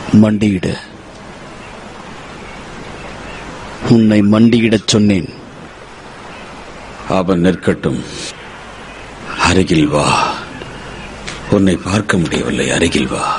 மண்டியிடு உன்னை மண்டியிடச் சொன்னேன் அவன் நிற்கட்டும் அருகில் வா உன்னை பார்க்க முடியவில்லை அருகில் வா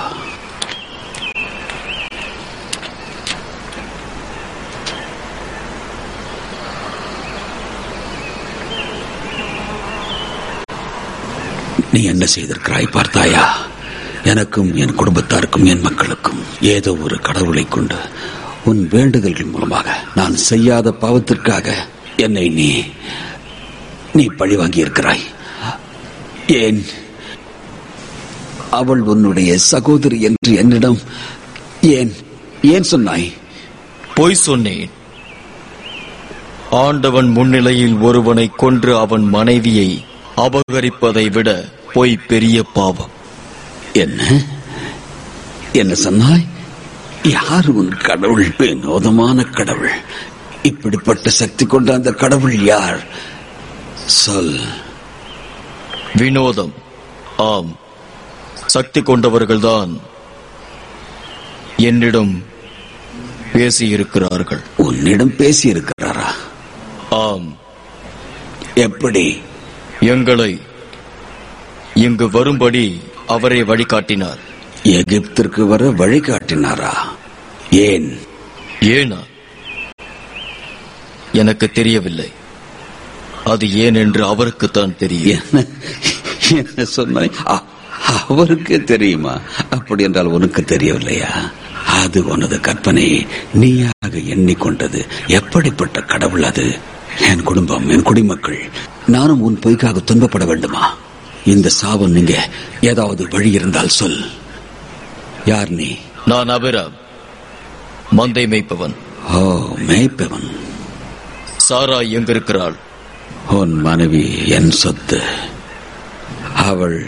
நீ என்ன செய்திருக்கிறாய் பார்த்தாயா எனக்கும் என் குடும்பத்தாருக்கும் என் மக்களுக்கும் ஏதோ ஒரு கடவுளை கொண்டு உன் வேண்டுதல்கள் மூலமாக நான் செய்யாத பாவத்திற்காக என்னை நீ நீ பழி வாங்கி இருக்கிறாய் ஏன் அவள் உன்னுடைய சகோதரி என்று என்னிடம் ஏன் ஏன் சொன்னாய் பொய் சொன்னேன் ஆண்டவன் முன்னிலையில் ஒருவனை கொன்று அவன் மனைவியை அபகரிப்பதை விட பொய் பெரிய பாவம் என்ன என்ன சொன்னாய் யார் உன் கடவுள் வினோதமான கடவுள் இப்படிப்பட்ட சக்தி கொண்ட அந்த கடவுள் யார் சொல் வினோதம் ஆம் சக்தி கொண்டவர்கள்தான் என்னிடம் பேசியிருக்கிறார்கள் உன்னிடம் பேசி இருக்கிறாரா ஆம் எப்படி எங்களை இங்கு வரும்படி அவரே வழிகாட்டினார் எகிப்திற்கு வர வழிகாட்டினாரா ஏன் ஏனா எனக்கு தெரியவில்லை அது ஏன் என்று அவருக்குத்தான் தெரியும் என்ன என்ன சொன்னாய் அ- அவருக்கு தெரியுமா அப்படி என்றால் உனக்கு தெரியவில்லையா அது உனது கற்பனை நீயாக எண்ணிக்கொண்டது எப்படிப்பட்ட கடவுள் அது என் குடும்பம் என் குடிமக்கள் நானும் உன் பொய்க்காக துன்பப்பட வேண்டுமா இந்த சாபம் நீங்க ஏதாவது வழி இருந்தால் சொல் யார் நீ நான் அபிராம் மந்தை மேய்ப்பவன் ஓ மேய்ப்பவன் சாரா எங்கிருக்கிறாள் உன் மனைவி என் சொத்து அவள்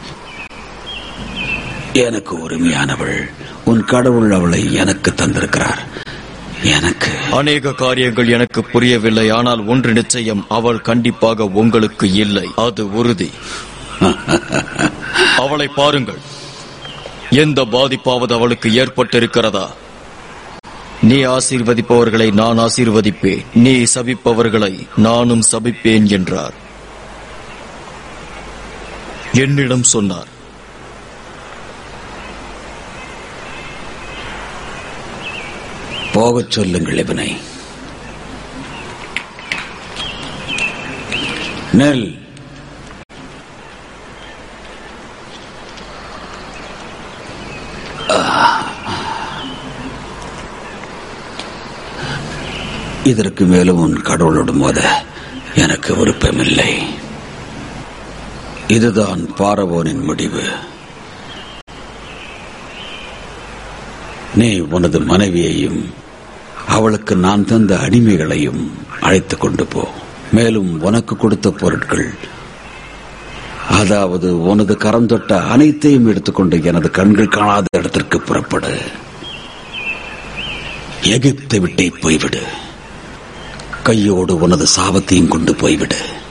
எனக்கு உரிமையானவள் உன் கடவுள் அவளை எனக்கு தந்திருக்கிறார் எனக்கு அநேக காரியங்கள் எனக்கு புரியவில்லை ஆனால் ஒன்று நிச்சயம் அவள் கண்டிப்பாக உங்களுக்கு இல்லை அது உறுதி அவளை பாருங்கள் எந்த பாதிப்பாவது அவளுக்கு ஏற்பட்டிருக்கிறதா நீ ஆசீர்வதிப்பவர்களை நான் ஆசீர்வதிப்பேன் நீ சபிப்பவர்களை நானும் சபிப்பேன் என்றார் என்னிடம் சொன்னார் போகச் சொல்லுங்கள் இவனை நெல் இதற்கு மேலும் உன் கடவுளோடு மோத எனக்கு விருப்பமில்லை இதுதான் பாரவோனின் முடிவு நீ உனது மனைவியையும் அவளுக்கு நான் தந்த அடிமைகளையும் அழைத்துக் கொண்டு போ மேலும் உனக்கு கொடுத்த பொருட்கள் அதாவது உனது கரம் தொட்ட அனைத்தையும் எடுத்துக்கொண்டு எனது கண்கள் காணாத இடத்திற்கு புறப்படு எகிப்தை விட்டே போய்விடு கையோடு உனது சாபத்தையும் கொண்டு போய்விடு